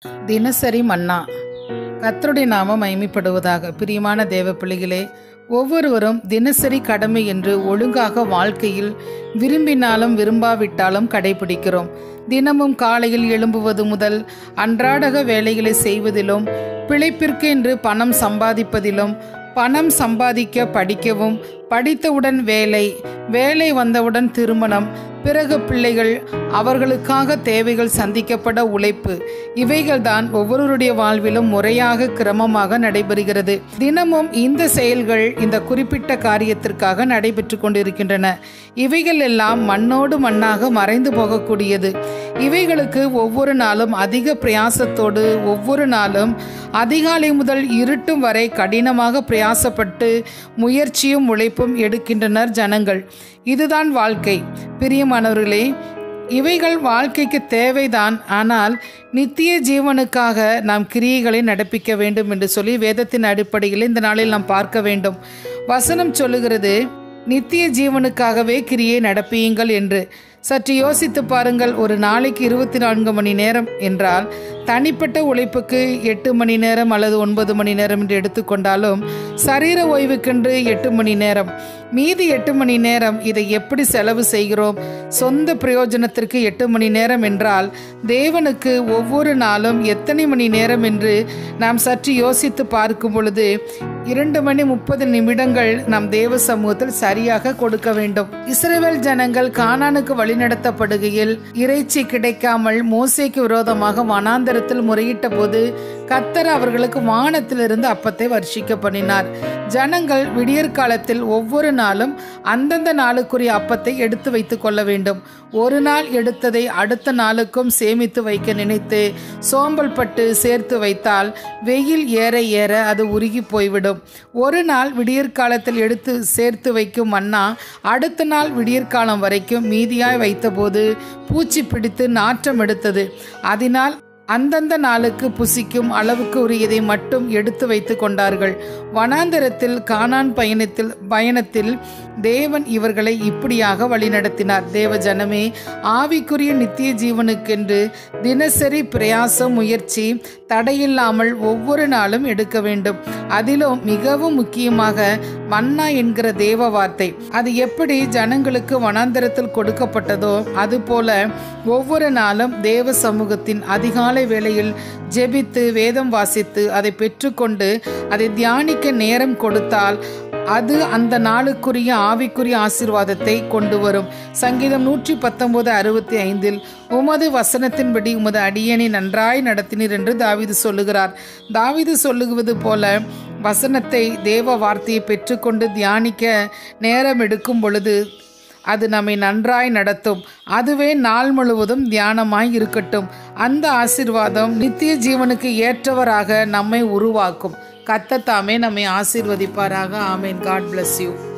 தினசரி மன்னா கர்த்தருடைய நாமம் மகிமைப்படுவதாக பிரியமான தேவ பிள்ளைகளே ஒவ்வொருவரும் தினசரி கடமை என்று ஒழுங்காக வாழ்க்கையில் விரும்பினாலும் விரும்பாவிட்டாலும் கடைபிடிக்கிறோம் தினமும் காலையில் எழும்புவது முதல் அன்றாடக வேலைகளை செய்வதிலும் பிழைப்பிற்கு என்று பணம் சம்பாதிப்பதிலும் பணம் சம்பாதிக்க படிக்கவும் படித்தவுடன் வேலை வேலை வந்தவுடன் திருமணம் பிறகு பிள்ளைகள் அவர்களுக்காக தேவைகள் சந்திக்கப்பட உழைப்பு இவைகள்தான் ஒவ்வொருவருடைய வாழ்விலும் முறையாக கிரமமாக நடைபெறுகிறது தினமும் இந்த செயல்கள் இந்த குறிப்பிட்ட காரியத்திற்காக நடைபெற்று கொண்டிருக்கின்றன இவைகள் எல்லாம் மண்ணோடு மண்ணாக மறைந்து போகக்கூடியது இவைகளுக்கு ஒவ்வொரு நாளும் அதிக பிரயாசத்தோடு ஒவ்வொரு நாளும் அதிகாலை முதல் இருட்டும் வரை கடினமாக பிரயாசப்பட்டு முயற்சியும் உழைப்பும் எடுக்கின்றனர் ஜனங்கள் இதுதான் வாழ்க்கை பிரியமானவர்களே இவைகள் வாழ்க்கைக்கு தேவைதான் ஆனால் நித்திய ஜீவனுக்காக நாம் கிரியைகளை நடப்பிக்க வேண்டும் என்று சொல்லி வேதத்தின் அடிப்படையில் இந்த நாளில் நாம் பார்க்க வேண்டும் வசனம் சொல்லுகிறது நித்திய ஜீவனுக்காகவே கிரியை நடப்பியுங்கள் என்று சற்று யோசித்து பாருங்கள் ஒரு நாளைக்கு இருபத்தி நான்கு மணி நேரம் என்றால் தனிப்பட்ட உழைப்புக்கு எட்டு மணி நேரம் அல்லது ஒன்பது மணி நேரம் என்று எடுத்துக்கொண்டாலும் சரீர ஓய்வுக்கென்று எட்டு மணி நேரம் மீதி எட்டு மணி நேரம் இதை எப்படி செலவு செய்கிறோம் சொந்த பிரயோஜனத்திற்கு எட்டு மணி நேரம் என்றால் தேவனுக்கு ஒவ்வொரு நாளும் எத்தனை மணி நேரம் என்று நாம் சற்று யோசித்து பார்க்கும் பொழுது இரண்டு மணி முப்பது நிமிடங்கள் நம் தேவ சமூகத்தில் சரியாக கொடுக்க வேண்டும் இஸ்ரேல் ஜனங்கள் கானானுக்கு வழிநடத்தப்படுகையில் இறைச்சி கிடைக்காமல் மோசேக்கு விரோதமாக வனாந்தரத்தில் முறையிட்ட போது கத்தர் அவர்களுக்கு வானத்திலிருந்து அப்பத்தை வர்ஷிக்க பண்ணினார் ஜனங்கள் விடியற்காலத்தில் ஒவ்வொரு நாளும் அந்தந்த நாளுக்குரிய அப்பத்தை எடுத்து வைத்துக் கொள்ள வேண்டும் ஒரு நாள் எடுத்ததை அடுத்த நாளுக்கும் சேமித்து வைக்க நினைத்து சோம்பல் பட்டு சேர்த்து வைத்தால் வெயில் ஏற ஏற அது உருகி போய்விடும் ஒரு நாள் விடியற்காலத்தில் எடுத்து சேர்த்து வைக்கும் மன்னா அடுத்த நாள் விடியற்காலம் வரைக்கும் மீதியாய் வைத்தபோது பூச்சி பிடித்து நாற்றம் எடுத்தது அதனால் அந்தந்த நாளுக்கு புசிக்கும் அளவுக்கு உரியதை மட்டும் எடுத்து வைத்து கொண்டார்கள் வனாந்தரத்தில் கானான் பயணத்தில் பயணத்தில் தேவன் இவர்களை இப்படியாக வழிநடத்தினார் தேவ ஜனமே ஆவிக்குரிய நித்திய ஜீவனுக்கென்று தினசரி பிரயாசம் முயற்சி தடையில்லாமல் ஒவ்வொரு நாளும் எடுக்க வேண்டும் அதிலும் மிகவும் முக்கியமாக மன்னா என்கிற தேவ வார்த்தை அது எப்படி ஜனங்களுக்கு வனாந்தரத்தில் கொடுக்கப்பட்டதோ அதுபோல ஒவ்வொரு நாளும் தேவ சமூகத்தின் அதிகாலை வேளையில் ஜெபித்து வேதம் வாசித்து அதை பெற்றுக்கொண்டு அதை தியானிக்க நேரம் கொடுத்தால் அது அந்த நாளுக்குரிய ஆவிக்குரிய ஆசீர்வாதத்தை கொண்டு வரும் சங்கீதம் நூற்றி பத்தொன்பது அறுபத்தி ஐந்தில் உமது வசனத்தின்படி உமது அடியனை நன்றாய் நடத்தினீர் என்று தாவிது சொல்லுகிறார் தாவிது சொல்லுவது போல வசனத்தை தேவ வார்த்தையை பெற்றுக்கொண்டு தியானிக்க நேரம் எடுக்கும் பொழுது அது நம்மை நன்றாய் நடத்தும் அதுவே நாள் முழுவதும் தியானமாய் இருக்கட்டும் அந்த ஆசிர்வாதம் நித்திய ஜீவனுக்கு ஏற்றவராக நம்மை உருவாக்கும் கத்தத்தாமே நம்மை ஆசீர்வதிப்பாராக ஆமேன் காட் bless யூ